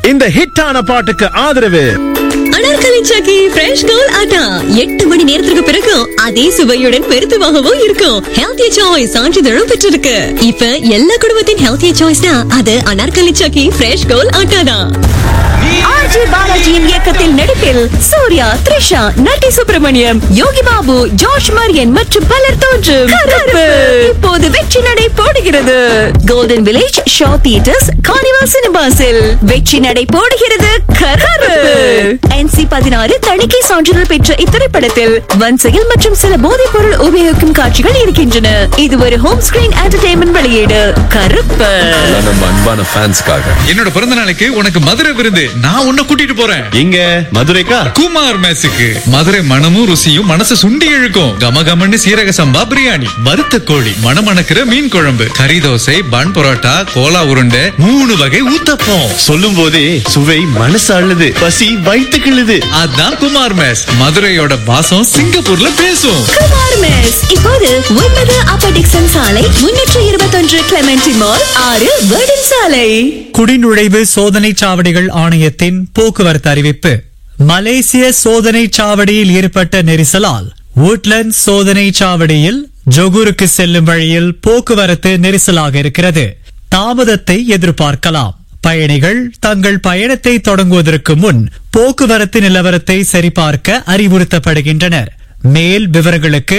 இந்த ஹிட்டான பாட்டுக்கு ஆதரவு அனார்கலி சக்கி ஃப்ரெஷ் கோல் ஆட்டா எட்டு மணி நேரத்துக்கு பிறகு அதே சுவையுடன் பெருத்துவாகவும் இருக்கும் ஹெல்த்தி சாய்ஸ் சான்றிதழும் பெற்றிருக்கு இப்ப எல்லா குடும்பத்தின் ஹெல்த்தி சாய்ஸ்னா அது அனார்கலி சக்கி ஃப்ரெஷ் கோல் ஆட்டா தான் ஆர்ஜி பாலாஜியின் இயக்கத்தில் நடிப்பில் சூர்யா த்ரிஷா நட்டி சுப்பிரமணியம் யோகி பாபு ஜார்ஜ் மரியன் மற்றும் பலர் தோன்றும் கருப்பு இப்போது வெற்றி நடை போடுகிறது Golden Village Shaw Theatres Carnival சினிமாஸில் வெற்றி நடை போடுகிறது கருப்பு என்சி பதினாறு தணிக்கை சான்றிதழ் பெற்ற இத்திரைப்படத்தில் வன்செயல் மற்றும் சில போதைப் பொருள் உபயோகிக்கும் காட்சிகள் இருக்கின்றன இது ஒரு ஹோம் ஸ்கிரீன் என்டர்டைன்மெண்ட் வெளியீடு கருப்பு நம்ம அன்பான ஃபேன்ஸ்க்காக என்னோட பிறந்த நாளைக்கு உனக்கு மதுரை விருந்து நான் உன்னை கூட்டிட்டு போறேன் எங்க மதுரைக்கா குமார் மேசுக்கு மதுரை மனமும் ருசியும் மனசு சுண்டி இழுக்கும் கமகமன்னு சீரக சம்பா பிரியாணி வறுத்த கோழி மணமணக்கிற மீன் குழம்பு கறி தோசை பன் பரோட்டா கோலா உருண்டை மூணு வகை ஊத்தப்பம் சொல்லும் போதே சுவை மனசு அள்ளுது பசி வயிற்று கிள்ளுது அதான் குமார் மேஸ் மதுரையோட பாசம் சிங்கப்பூர்ல பேசும் குமார் மெஸ் இப்போது ஒன்பது அப்பர் டிக்சன் சாலை முன்னூற்று இருபத்தொன்று கிளமெண்டி மால் ஆறு வேர்டன் சாலை குடிநுழைவு சோதனை சாவடிகள் ஆணையத்தின் போக்குவரத்து அறிவிப்பு மலேசிய சோதனை சாவடியில் ஏற்பட்ட நெரிசலால் woodlands சோதனை சாவடியில் ஜொகூருக்கு செல்லும் வழியில் போக்குவரத்து நெரிசலாக இருக்கிறது தாமதத்தை எதிர்பார்க்கலாம் பயணிகள் தங்கள் பயணத்தை தொடங்குவதற்கு முன் போக்குவரத்து நிலவரத்தை சரிபார்க்க அறிவுறுத்தப்படுகின்றனர் மேல் விவரங்களுக்கு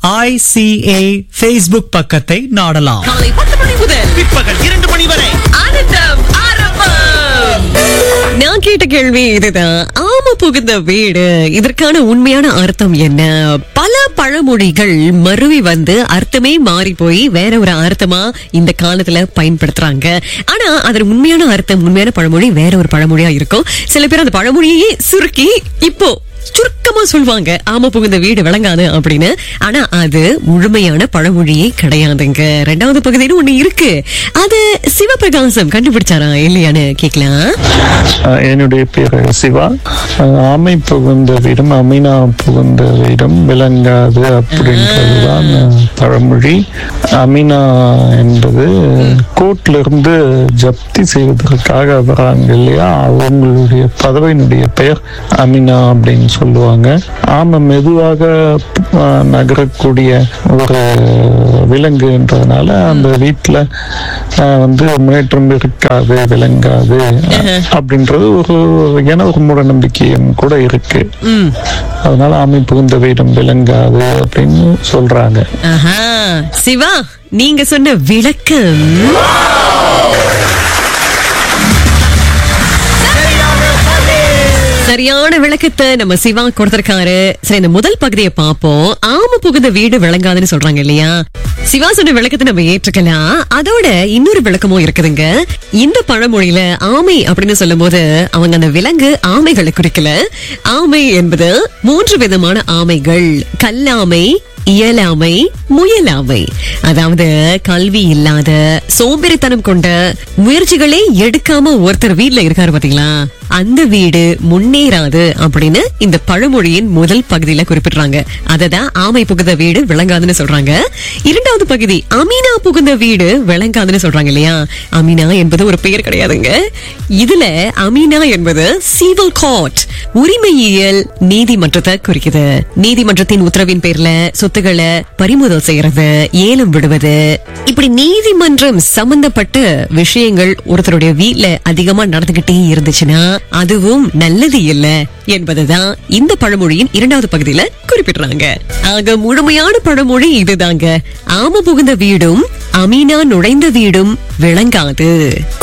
ஐசிஏ ஃபேஸ்புக் பக்கத்தை நாடலாம் காலை பத்து மணி முதல் பிற்பகல் இரண்டு மணி வரை ஆனந்தம் ஆரம்பம் நான் கேட்ட கேள்வி இதுதான் ஆம புகுந்த வீடு இதற்கான உண்மையான அர்த்தம் என்ன பல பழமொழிகள் மருவி வந்து அர்த்தமே மாறி போய் வேற ஒரு அர்த்தமா இந்த காலத்துல பயன்படுத்துறாங்க ஆனா அதன் உண்மையான அர்த்தம் உண்மையான பழமொழி வேற ஒரு பழமொழியா இருக்கும் சில பேர் அந்த பழமொழியே சுருக்கி இப்போ சுருக்கமா சொல்லுவாங்க ஆம புகுந்த வீடு விளங்காது அப்படின்னு ஆனா அது முழுமையான பழமொழியே கிடையாதுங்க ரெண்டாவது பகுதின்னு ஒண்ணு இருக்கு அது சிவபிரகாசம் கண்டுபிடிச்சாரா இல்லையான்னு கேக்கலாம் அஹ் என்னுடைய பேர் சிவா அஹ் ஆமை புகுந்த வீடும் அமீனா புகுந்த வீடும் விளங்காது அப்படின்றதுதான் அஹ், பழமொழி அமீனா என்பது கோர்ட்ல இருந்து ஜப்தி செய்வதற்காக வராங்க இல்லையா அவங்களுடைய பதவியினுடைய பெயர் அமீனா அப்படின்னு சொல்லுவாங்க ஆமை மெதுவாக அஹ், நகரக்கூடிய ஒரு விலங்குன்றதுனால அந்த வீட்டுல அஹ், வந்து முன்னேற்றம் இருக்காது விளங்காது அப்படின்றது ஒரு என ஒரு மூட நம்பிக்கையும் கூட இருக்கு அதனால ஆமை புகுந்த வீடம் விளங்காது அப்படின்னு சொல்றாங்க ஆஹா சிவா நீங்க சொன்ன விளக்கம் சரியான விளக்கத்தை நம்ம சிவா கொடுத்திருக்காரு சரி இந்த முதல் பகுதியை பார்ப்போம் ஆம புகுந்த வீடு விளங்காதுன்னு சொல்றாங்க இல்லையா சிவா சொன்ன விளக்கத்தை நம்ம ஏற்றுக்கலாம் அதோட இன்னொரு விளக்கமும் இருக்குதுங்க இந்த பழமொழியில ஆமை அப்படின்னு சொல்லும்போது அவங்க அந்த விலங்கு ஆமைகளை குறிக்கல ஆமை என்பது மூன்று விதமான ஆமைகள் கல்லாமை இயலாமை முயலாமை அதாவது கல்வி இல்லாத சோம்பேறித்தனம் கொண்ட முயற்சிகளே எடுக்காம ஒருத்தர் வீட்ல இருக்காரு பாத்தீங்களா அந்த வீடு முன்னேறாது அப்படின்னு இந்த பழமொழியின் முதல் பகுதியில குறிப்பிடுறாங்க அததான் ஆமை புகுந்த வீடு விளங்காதுன்னு சொல்றாங்க இரண்டாவது பகுதி அமீனா புகுந்த வீடு விளங்காதுன்னு சொல்றாங்க இல்லையா அமீனா என்பது ஒரு பெயர் கிடையாதுங்க இதுல அமீனா என்பது சிவில் கோர்ட் உரிமையியல் நீதிமன்றத்தை குறிக்குது நீதிமன்றத்தின் உத்தரவின் பேர்ல சொத்துக்களை பறிமுதல் செய்யறது ஏலம் விடுவது இப்படி நீதிமன்றம் சம்பந்தப்பட்ட விஷயங்கள் ஒருத்தருடைய வீட்ல அதிகமா நடந்துகிட்டே இருந்துச்சுன்னா அதுவும் நல்லது இல்ல என்பதுதான் இந்த பழமொழியின் இரண்டாவது பகுதியில குறிப்பிடுறாங்க ஆக முழுமையான பழமொழி இதுதாங்க ஆம புகுந்த வீடும் அமீனா நுழைந்த வீடும் விளங்காது